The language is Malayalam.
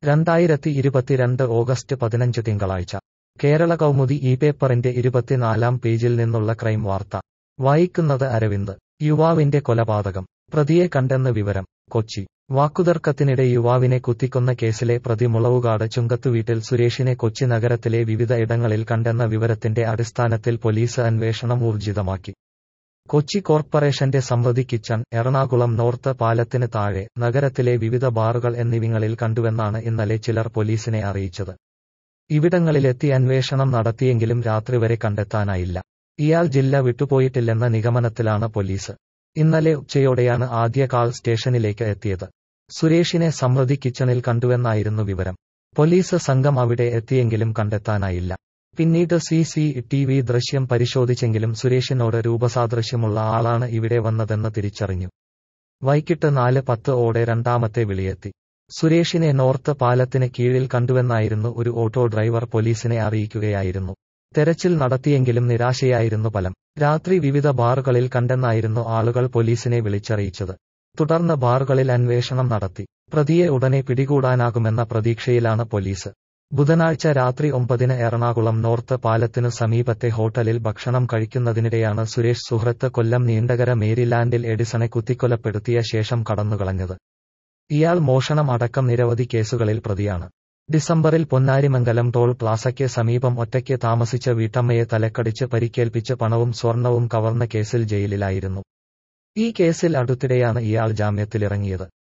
രണ്ടായിരത്തി ഇരുപത്തിരണ്ട് ഓഗസ്റ്റ് പതിനഞ്ച് തിങ്കളാഴ്ച കേരള കൗമുദി ഈ പേപ്പറിന്റെ ഇരുപത്തിനാലാം പേജിൽ നിന്നുള്ള ക്രൈം വാർത്ത വായിക്കുന്നത് അരവിന്ദ് യുവാവിന്റെ കൊലപാതകം പ്രതിയെ കണ്ടെന്ന് വിവരം കൊച്ചി വാക്കുതർക്കത്തിനിടെ യുവാവിനെ കുത്തിക്കൊന്ന കേസിലെ പ്രതി മുളവുകാട് ചുങ്കത്തുവീട്ടിൽ സുരേഷിനെ കൊച്ചി നഗരത്തിലെ വിവിധ ഇടങ്ങളിൽ കണ്ടെന്ന വിവരത്തിന്റെ അടിസ്ഥാനത്തിൽ പോലീസ് അന്വേഷണം ഊർജിതമാക്കി കൊച്ചി കോർപ്പറേഷന്റെ സമൃദ്ധി കിച്ചൺ എറണാകുളം നോർത്ത് പാലത്തിന് താഴെ നഗരത്തിലെ വിവിധ ബാറുകൾ എന്നിവിങ്ങളിൽ കണ്ടുവെന്നാണ് ഇന്നലെ ചിലർ പോലീസിനെ അറിയിച്ചത് ഇവിടങ്ങളിലെത്തി അന്വേഷണം നടത്തിയെങ്കിലും രാത്രി വരെ കണ്ടെത്താനായില്ല ഇയാൾ ജില്ല വിട്ടുപോയിട്ടില്ലെന്ന നിഗമനത്തിലാണ് പോലീസ് ഇന്നലെ ഉച്ചയോടെയാണ് ആദ്യ കാൾ സ്റ്റേഷനിലേക്ക് എത്തിയത് സുരേഷിനെ സമൃദ്ധി കിച്ചണിൽ കണ്ടുവെന്നായിരുന്നു വിവരം പോലീസ് സംഘം അവിടെ എത്തിയെങ്കിലും കണ്ടെത്താനായില്ല പിന്നീട് സി സി ടി വി ദൃശ്യം പരിശോധിച്ചെങ്കിലും സുരേഷിനോട് രൂപസാദൃശ്യമുള്ള ആളാണ് ഇവിടെ വന്നതെന്ന് തിരിച്ചറിഞ്ഞു വൈകിട്ട് നാല് പത്ത് ഓടെ രണ്ടാമത്തെ വിളിയെത്തി സുരേഷിനെ നോർത്ത് പാലത്തിന് കീഴിൽ കണ്ടുവെന്നായിരുന്നു ഒരു ഓട്ടോ ഡ്രൈവർ പോലീസിനെ അറിയിക്കുകയായിരുന്നു തെരച്ചിൽ നടത്തിയെങ്കിലും നിരാശയായിരുന്നു ഫലം രാത്രി വിവിധ ബാറുകളിൽ കണ്ടെന്നായിരുന്നു ആളുകൾ പോലീസിനെ വിളിച്ചറിയിച്ചത് തുടർന്ന് ബാറുകളിൽ അന്വേഷണം നടത്തി പ്രതിയെ ഉടനെ പിടികൂടാനാകുമെന്ന പ്രതീക്ഷയിലാണ് പോലീസ് ബുധനാഴ്ച രാത്രി ഒമ്പതിന് എറണാകുളം നോർത്ത് പാലത്തിനു സമീപത്തെ ഹോട്ടലിൽ ഭക്ഷണം കഴിക്കുന്നതിനിടെയാണ് സുരേഷ് സുഹൃത്ത് കൊല്ലം നീണ്ടകര മേരിലാൻഡിൽ എഡിസണെ കുത്തിക്കൊലപ്പെടുത്തിയ ശേഷം കടന്നുകളഞ്ഞത് ഇയാൾ മോഷണം അടക്കം നിരവധി കേസുകളിൽ പ്രതിയാണ് ഡിസംബറിൽ പൊന്നാരിമംഗലം ടോൾ പ്ലാസയ്ക്ക് സമീപം ഒറ്റയ്ക്ക് താമസിച്ച വീട്ടമ്മയെ തലക്കടിച്ച് പരിക്കേൽപ്പിച്ച് പണവും സ്വർണവും കവർന്ന കേസിൽ ജയിലിലായിരുന്നു ഈ കേസിൽ അടുത്തിടെയാണ് ഇയാൾ ജാമ്യത്തിലിറങ്ങിയത്